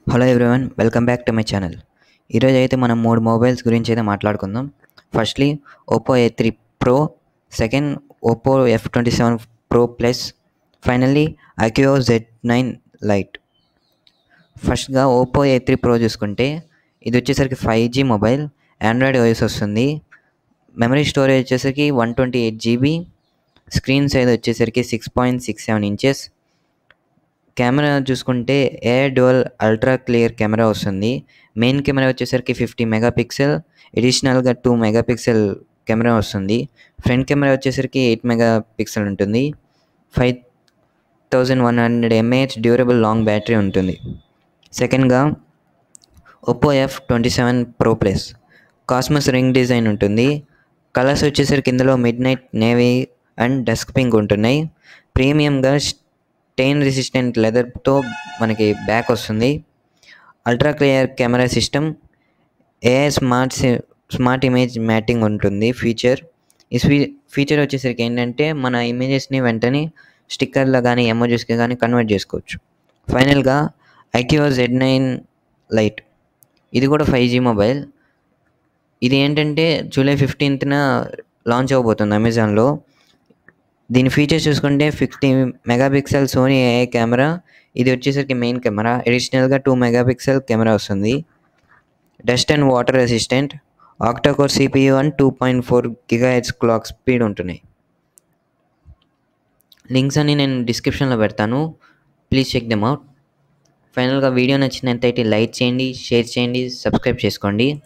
hello everyone welcome back to my channel ఈరోజు అయితే మనం మూడు మొబైల్స్ గురించి అయితే మాట్లాడుకుందాం firstly Oppo A three pro second Oppo F twenty seven pro plus finally iQOO Z nine lite ఫస్ట్గా Oppo A three pro చూసుకుంటే ఇది వచ్చేసరికి five G mobile Android OS వస్తుంది మెమరీ స్టోరేజ్ వచ్చేసరికి one twenty eight GB screen size వచ్చేసరికి six point six seven inches camera చూసుకుంటే a dual ultra clear camera వస్తుంది main camera వచ్చేసరికి ఫిఫ్టీ మెగా పిక్సెల్ ఎడిషనల్గా టూ మెగా పిక్సెల్ కెమెరా వస్తుంది front camera వచ్చేసరికి eight megapixel ఉంటుంది five thousand one hundred mAh durable long battery ఉంటుంది సెకండ్గా Oppo F twenty seven pro plus cosmos ring design ఉంటుంది colours వచ్చేసరికి ఇందులో midnight navy and dusk pink ఉంటున్నాయి ప్రీమియంగా స్టెయిన్ రెసిస్టెంట్ లెదర్తో మనకి బ్యాక్ వస్తుంది ultra clear camera system AI smart smart image matting ఉంటుంది ఫీచర్ ఈ ఫీ ఫీచర్ వచ్చేసరికి ఏంటంటే మన ఇమేజెస్ని వెంటనే స్టిక్కర్లో కానీ ఎమోజెస్కి కానీ కన్వర్ట్ చేసుకోవచ్చు ఫైనల్గా ఐక్యో జెడ్ నైన్ లైట్ ఇది కూడా ఫైవ్ జీ మొబైల్ ఇది ఏంటంటే జూలై ఫిఫ్టీన్త్న లాంచ్ అవబోతుంది అమెజాన్లో దీని ఫీచర్స్ చూసుకుంటే fifty megapixel Sony AI camera ఇది వచ్చేసరికి మెయిన్ కెమెరా అడిషనల్గా టూ మెగాపిక్సెల్ కెమెరా వస్తుంది dust and water resistant octacore CPU and two point four GHz clock speed ఉంటున్నాయి లింక్స్ అన్ని నేను డిస్క్రిప్షన్లో పెడతాను ప్లీజ్ చెక్ దెమ్ అవుట్ ఫైనల్గా వీడియో నచ్చినట్టయితే లైక్ చేయండి షేర్ చేయండి సబ్స్క్రైబ్ చేసుకోండి